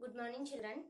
good morning children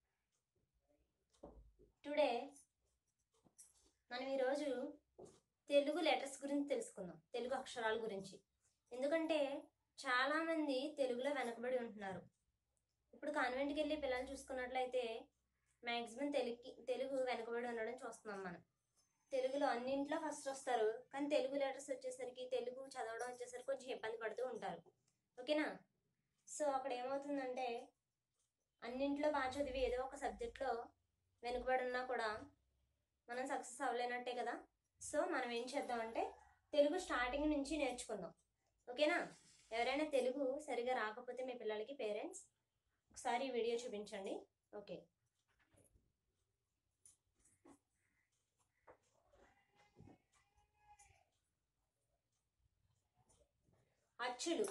today మనం ఈరోజు Telugu letters గురించి తెలుసుకుందాం తెలుగు అక్షరాల గురించి ఎందుకంటే చాలామంది తెలుగులో వెనకబడి ఉంటున్నారు ఇప్పుడు కాన్వెంట్కి వెళ్ళి పిల్లలు చూసుకున్నట్లయితే మ్యాక్సిమం తెలుగు తెలుగు వెనకబడి ఉండడం చూస్తున్నాం మనం తెలుగులో అన్నింట్లో ఫస్ట్ వస్తారు కానీ తెలుగు లెటర్స్ వచ్చేసరికి తెలుగు చదవడం వచ్చేసరికి కొంచెం ఇబ్బంది పడుతూ ఉంటారు ఓకేనా సో అక్కడ ఏమవుతుందంటే అన్నింట్లో బాగా చదివి ఏదో ఒక సబ్జెక్ట్లో వెనుకబడి ఉన్నా కూడా మనం సక్సెస్ అవ్వలేనట్టే కదా సో మనం ఏం చేద్దామంటే తెలుగు స్టార్టింగ్ నుంచి నేర్చుకుందాం ఓకేనా ఎవరైనా తెలుగు సరిగా రాకపోతే మీ పిల్లలకి పేరెంట్స్ ఒకసారి ఈ వీడియో చూపించండి ఓకే అచ్చులు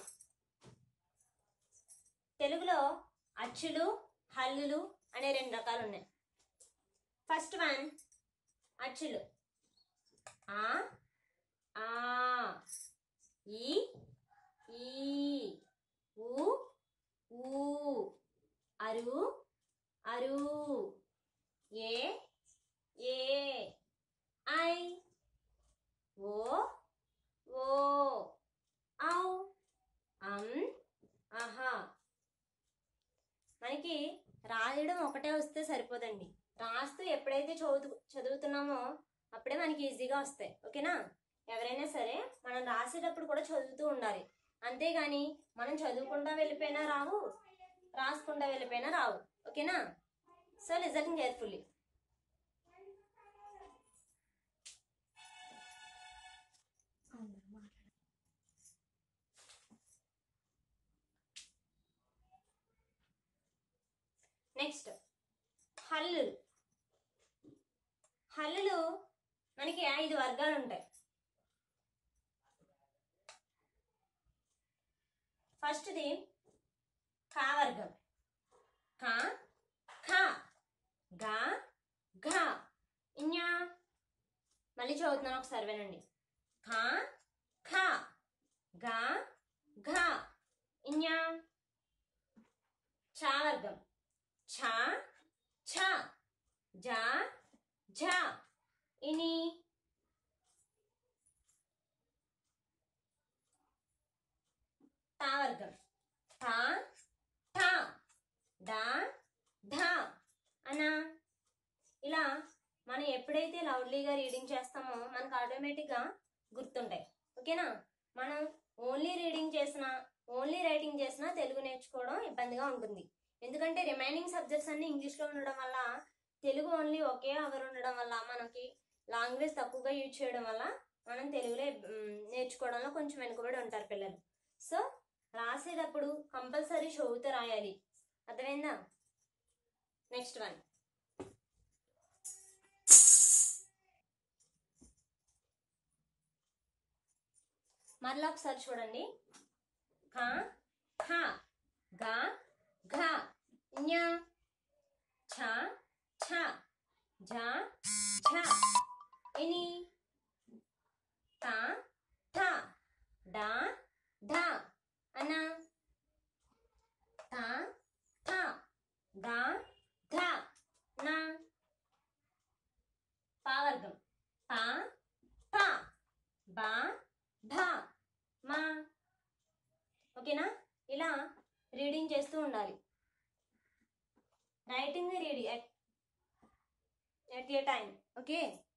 తెలుగులో అచ్చులు హల్లులు అనే రెండు రకాలు ఉన్నాయి ఫస్ట్ వన్ అచ్చులు ఆ ఆ ఈ ఈ ఊ ఊ అరు అరు ఏ ఏ ఐ ఓ ఓ ఔ అం ఆహా మనకి రాయడం ఒకటే వస్తే సరిపోదండి రాస్తూ ఎప్పుడైతే చదువు చదువుతున్నామో అప్పుడే మనకి ఈజీగా వస్తాయి ఓకేనా ఎవరైనా సరే మనం రాసేటప్పుడు కూడా చదువుతూ ఉండాలి అంతేగాని మనం చదువుకుంటా వెళ్ళిపోయినా రావు రాసుకుంటా వెళ్ళిపోయినా రావు ఓకేనా సో లిజనింగ్ కేర్ఫుల్లీ నెక్స్ట్ హల్లులు హల్లులు మనకి ఐదు వర్గాలు ఉంటాయి ఫస్ట్ది కా వర్గం కా ఖా గా ఘా ఇన్యా మళ్ళీ చదువుతున్నాను ఒకసారి వినండి ఖా ఖా గా ఘా ఇన్యా చా వర్గం ఛ ఛ జా ఝ ఇని తా వర్గం థా ఠా డా ధా అనా ఇలా మనం ఎప్పుడైతే లౌడ్లీగా రీడింగ్ చేస్తామో మనకు ఆటోమేటిక్గా గుర్తుంటాయి ఓకేనా మనం ఓన్లీ రీడింగ్ చేసినా ఓన్లీ రైటింగ్ చేసినా తెలుగు నేర్చుకోవడం ఇబ్బందిగా ఉంటుంది ఎందుకంటే రిమైనింగ్ సబ్జెక్ట్స్ అన్ని ఇంగ్లీష్లో ఉండడం వల్ల తెలుగు ఓన్లీ ఒకే అవర్ ఉండడం వల్ల మనకి లాంగ్వేజ్ తక్కువగా యూజ్ చేయడం వల్ల మనం తెలుగులో మ్, నేర్చుకోవడంలో కొంచెం వెనుకబడి ఉంటారు పిల్లలు సో రాసేటప్పుడు కంపల్సరీ చదువుతూ రాయాలి అర్థమైందా నెక్స్ట్ వన్ మరలా ఒకసారి చూడండి ఖా ఖా గా ఘా ఞ ఛ ఛ ఝ ఝ ఇని తా థా డా ధా అన తా థా గా ధా నా పావర్గం పా పా బా ధా మా ఓకేనా ఇలా రీడింగ్ చేస్తూ ఉండాలి writing reading at at a time okay